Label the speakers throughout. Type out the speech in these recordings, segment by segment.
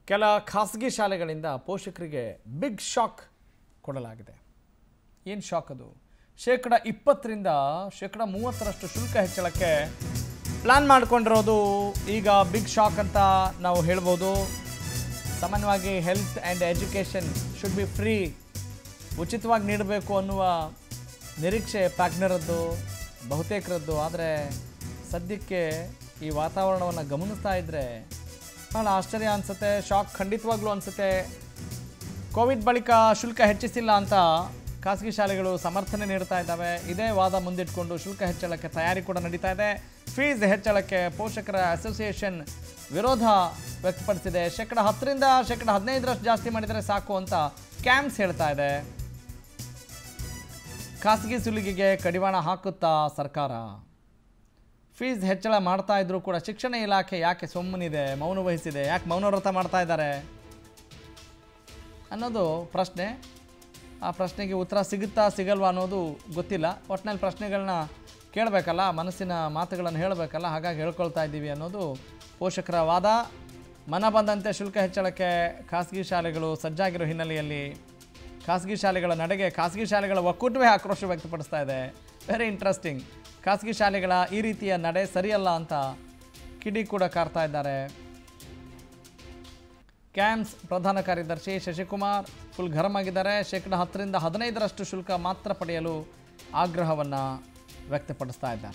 Speaker 1: ಕೆಲ ಖಾಸಗಿ ಶಾಲೆಗಳಿಂದ ಪೋಷಕರಿಗೆ ಬಿಗ್ ಶಾಕ್ ಕೊಡಲಾಗಿದೆ ಏನು ಶಾಕ್ ಅದು ಶೇಕಡ ಇಪ್ಪತ್ತರಿಂದ ಶೇಕಡ ಮೂವತ್ತರಷ್ಟು ಶುಲ್ಕ ಹೆಚ್ಚಳಕ್ಕೆ ಪ್ಲ್ಯಾನ್ ಮಾಡಿಕೊಂಡಿರೋದು ಈಗ ಬಿಗ್ ಶಾಕ್ ಅಂತ ನಾವು ಹೇಳ್ಬೋದು ಸಾಮಾನ್ಯವಾಗಿ health and education should be free ಉಚಿತವಾಗಿ ನೀಡಬೇಕು ಅನ್ನುವ ನಿರೀಕ್ಷೆ ಪ್ಯಾಗ್ನರದ್ದು ಬಹುತೇಕರದ್ದು ಆದರೆ ಸದ್ಯಕ್ಕೆ ಈ ವಾತಾವರಣವನ್ನು ಗಮನಿಸ್ತಾ ಇದ್ದರೆ ಭಾಳ ಆಶ್ಚರ್ಯ ಅನಿಸುತ್ತೆ ಶಾಕ್ ಖಂಡಿತವಾಗ್ಲೂ ಅನಿಸುತ್ತೆ ಕೋವಿಡ್ ಬಳಿಕ ಶುಲ್ಕ ಹೆಚ್ಚಿಸಿಲ್ಲ ಅಂತ ಖಾಸಗಿ ಶಾಲೆಗಳು ಸಮರ್ಥನೆ ನೀಡ್ತಾ ಇದ್ದಾವೆ ಇದೇ ವಾದ ಮುಂದಿಟ್ಕೊಂಡು ಶುಲ್ಕ ಹೆಚ್ಚಳಕ್ಕೆ ತಯಾರಿ ಕೂಡ ನಡೀತಾ ಇದೆ ಫೀಸ್ ಹೆಚ್ಚಳಕ್ಕೆ ಪೋಷಕರ ಅಸೋಸಿಯೇಷನ್ ವಿರೋಧ ವ್ಯಕ್ತಪಡಿಸಿದೆ ಶೇಕಡ ಹತ್ತರಿಂದ ಶೇಕಡ ಹದಿನೈದರಷ್ಟು ಜಾಸ್ತಿ ಮಾಡಿದರೆ ಸಾಕು ಅಂತ ಕ್ಯಾಂಪ್ಸ್ ಹೇಳ್ತಾ ಇದೆ ಖಾಸಗಿ ಸುಲಿಗೆಗೆ ಕಡಿವಾಣ ಹಾಕುತ್ತಾ ಸರ್ಕಾರ ಫೀಸ್ ಹೆಚ್ಚಳ ಮಾಡ್ತಾ ಇದ್ರೂ ಕೂಡ ಶಿಕ್ಷಣ ಇಲಾಖೆ ಯಾಕೆ ಸುಮ್ಮನಿದೆ ಮೌನ ವಹಿಸಿದೆ ಯಾಕೆ ಮೌನವ್ರತ ಮಾಡ್ತಾ ಇದ್ದಾರೆ ಅನ್ನೋದು ಪ್ರಶ್ನೆ ಆ ಪ್ರಶ್ನೆಗೆ ಉತ್ತರ ಸಿಗುತ್ತಾ ಸಿಗಲ್ವಾ ಅನ್ನೋದು ಗೊತ್ತಿಲ್ಲ ಒಟ್ಟಿನಲ್ಲಿ ಪ್ರಶ್ನೆಗಳನ್ನ ಕೇಳಬೇಕಲ್ಲ ಮನಸ್ಸಿನ ಮಾತುಗಳನ್ನು ಹೇಳಬೇಕಲ್ಲ ಹಾಗಾಗಿ ಹೇಳ್ಕೊಳ್ತಾ ಇದ್ದೀವಿ ಅನ್ನೋದು ಪೋಷಕರ ವಾದ ಮನ ಬಂದಂತೆ ಶುಲ್ಕ ಹೆಚ್ಚಳಕ್ಕೆ ಖಾಸಗಿ ಶಾಲೆಗಳು ಸಜ್ಜಾಗಿರೋ ಹಿನ್ನೆಲೆಯಲ್ಲಿ ಖಾಸಗಿ ಶಾಲೆಗಳ ನಡೆಗೆ ಖಾಸಗಿ ಶಾಲೆಗಳ ಒಕ್ಕೂಟವೇ ಆಕ್ರೋಶ ವ್ಯಕ್ತಪಡಿಸ್ತಾ ಇದೆ ವೆರಿ ಇಂಟ್ರೆಸ್ಟಿಂಗ್ ಖಾಸಗಿ ಶಾಲೆಗಳ ಈ ರೀತಿಯ ನಡೆ ಸರಿಯಲ್ಲ ಅಂತ ಕಿಡಿ ಕೂಡ ಕಾರ್ತಾ ಇದ್ದಾರೆ ಕ್ಯಾಂಪ್ಸ್ ಪ್ರಧಾನ ಕಾರ್ಯದರ್ಶಿ ಶಶಿಕುಮಾರ್ ಫುಲ್ ಗರಂ ಆಗಿದ್ದಾರೆ ಶೇಕಡ ಹತ್ತರಿಂದ ಹದಿನೈದರಷ್ಟು ಶುಲ್ಕ ಮಾತ್ರ ಪಡೆಯಲು ಆಗ್ರಹವನ್ನು ವ್ಯಕ್ತಪಡಿಸ್ತಾ ಇದ್ದಾರೆ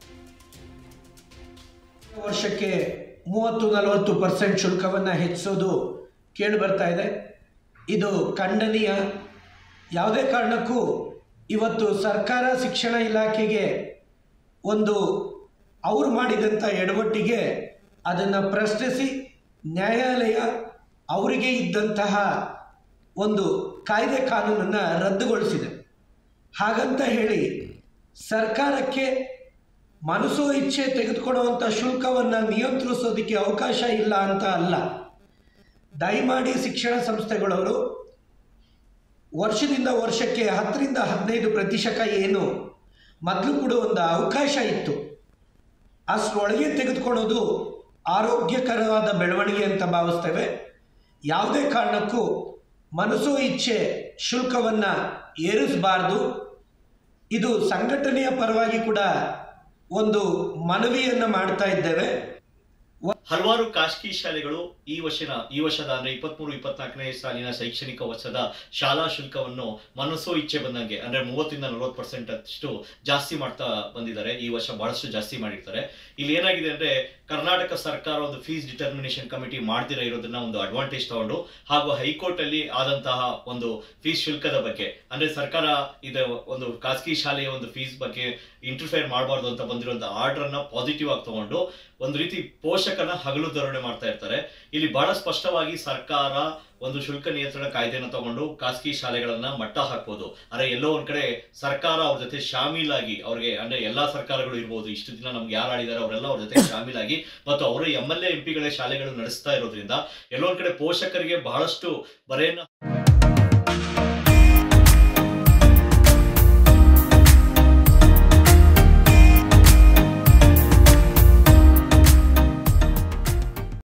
Speaker 2: ವರ್ಷಕ್ಕೆ ಮೂವತ್ತು ನಲವತ್ತು ಪರ್ಸೆಂಟ್ ಶುಲ್ಕವನ್ನು ಹೆಚ್ಚಿಸೋದು ಕೇಳಿ ಬರ್ತಾ ಇದೆ ಇದು ಖಂಡನೀಯ ಯಾವುದೇ ಕಾರಣಕ್ಕೂ ಇವತ್ತು ಸರ್ಕಾರ ಶಿಕ್ಷಣ ಇಲಾಖೆಗೆ ಒಂದು ಅವರು ಮಾಡಿದಂಥ ಎಡವಟ್ಟಿಗೆ ಅದನ್ನು ಪ್ರಶ್ನಿಸಿ ನ್ಯಾಯಾಲಯ ಅವರಿಗೆ ಇದ್ದಂತಹ ಒಂದು ಕಾಯ್ದೆ ಕಾನೂನನ್ನು ರದ್ದುಗೊಳಿಸಿದೆ ಹಾಗಂತ ಹೇಳಿ ಸರ್ಕಾರಕ್ಕೆ ಮನಸ್ಸೋ ಇಚ್ಛೆ ತೆಗೆದುಕೊಳ್ಳುವಂಥ ಶುಲ್ಕವನ್ನು ನಿಯಂತ್ರಿಸೋದಕ್ಕೆ ಅವಕಾಶ ಇಲ್ಲ ಅಂತ ಅಲ್ಲ ದಯಮಾಡಿ ಶಿಕ್ಷಣ ಸಂಸ್ಥೆಗಳವರು ವರ್ಷದಿಂದ ವರ್ಷಕ್ಕೆ ಹತ್ತರಿಂದ ಹದಿನೈದು ಪ್ರತಿಶತ ಏನು ಮೊದಲು ಕೂಡ ಒಂದು ಅವಕಾಶ ಇತ್ತು ಅಷ್ಟರೊಳಗೆ ತೆಗೆದುಕೊಳ್ಳೋದು ಆರೋಗ್ಯಕರವಾದ ಬೆಳವಣಿಗೆ ಅಂತ ಭಾವಿಸ್ತೇವೆ ಯಾವುದೇ ಕಾರಣಕ್ಕೂ ಮನಸ್ಸೋ ಇಚ್ಛೆ ಶುಲ್ಕವನ್ನು ಏರಿಸಬಾರ್ದು ಇದು ಸಂಘಟನೆಯ ಪರವಾಗಿ ಕೂಡ ಒಂದು ಮನವಿಯನ್ನು ಮಾಡ್ತಾ ಇದ್ದೇವೆ
Speaker 3: ಹಲವಾರು ಖಾಸಗಿ ಶಾಲೆಗಳು ಈ ವರ್ಷದ ಈ ವರ್ಷದ ಅಂದ್ರೆ ಇಪ್ಪತ್ಮೂರು ಇಪ್ಪತ್ನಾಲ್ಕನೇ ಸಾಲಿನ ಶೈಕ್ಷಣಿಕ ವರ್ಷದ ಶಾಲಾ ಶುಲ್ಕವನ್ನು ಮನಸ್ಸೋ ಇಚ್ಛೆ ಬಂದಂಗೆ ಅಂದ್ರೆ ಮೂವತ್ತರಿಂದ ನಲವತ್ತು ಪರ್ಸೆಂಟ್ ಅಷ್ಟು ಜಾಸ್ತಿ ಮಾಡ್ತಾ ಬಂದಿದ್ದಾರೆ ಈ ವರ್ಷ ಬಹಳಷ್ಟು ಜಾಸ್ತಿ ಮಾಡಿರ್ತಾರೆ ಇಲ್ಲಿ ಏನಾಗಿದೆ ಅಂದ್ರೆ ಕರ್ನಾಟಕ ಸರ್ಕಾರ ಒಂದು ಫೀಸ್ ಡಿಟರ್ಮಿನೇಷನ್ ಕಮಿಟಿ ಮಾಡ್ದಿರ ಇರೋದನ್ನ ಒಂದು ಅಡ್ವಾಂಟೇಜ್ ತಗೊಂಡು ಹಾಗೂ ಹೈಕೋರ್ಟ್ ಅಲ್ಲಿ ಆದಂತಹ ಒಂದು ಫೀಸ್ ಶುಲ್ಕದ ಬಗ್ಗೆ ಅಂದ್ರೆ ಸರ್ಕಾರ ಇದು ಒಂದು ಖಾಸಗಿ ಶಾಲೆಯ ಒಂದು ಫೀಸ್ ಬಗ್ಗೆ ಇಂಟರ್ಫೇರ್ ಮಾಡಬಾರ್ದು ಅಂತ ಬಂದಿರುವಂತಹ ಆರ್ಡರ್ ಅನ್ನ ಪಾಸಿಟಿವ್ ಆಗಿ ತಗೊಂಡು ಒಂದು ರೀತಿ ಪೋಷಕನ ಹಗಲು ಧೋರಣೆ ಮಾಡ್ತಾ ಇರ್ತಾರೆ ಇಲ್ಲಿ ಬಹಳ ಸ್ಪಷ್ಟವಾಗಿ ಸರ್ಕಾರ ಒಂದು ಶುಲ್ಕ ನಿಯಂತ್ರಣ ಕಾಯ್ದೆನ ತಗೊಂಡು ಖಾಸಗಿ ಶಾಲೆಗಳನ್ನ ಮಟ್ಟ ಹಾಕ್ಬೋದು ಅಂದ್ರೆ ಎಲ್ಲೋ ಒಂದ್ ಕಡೆ ಸರ್ಕಾರ ಅವ್ರ ಜೊತೆ ಶಾಮೀಲಾಗಿ ಅವ್ರಿಗೆ ಅಂದ್ರೆ ಎಲ್ಲಾ ಸರ್ಕಾರಗಳು ಇರ್ಬೋದು ಇಷ್ಟು ದಿನ ನಮ್ಗೆ ಯಾರು ಆಡಿದಾರೆ ಅವರೆಲ್ಲ ಅವ್ರ ಜೊತೆ ಶಾಮೀಲಾಗಿ ಮತ್ತು ಅವರ ಎಂ ಎಲ್ ಎ ಎಂ ಪಿಗಳೇ ಶಾಲೆಗಳು ನಡೆಸ್ತಾ ಇರೋದ್ರಿಂದ ಎಲ್ಲೋ ಒಂದ್ ಕಡೆ ಪೋಷಕರಿಗೆ ಬಹಳಷ್ಟು ಬರೆಯನ್ನ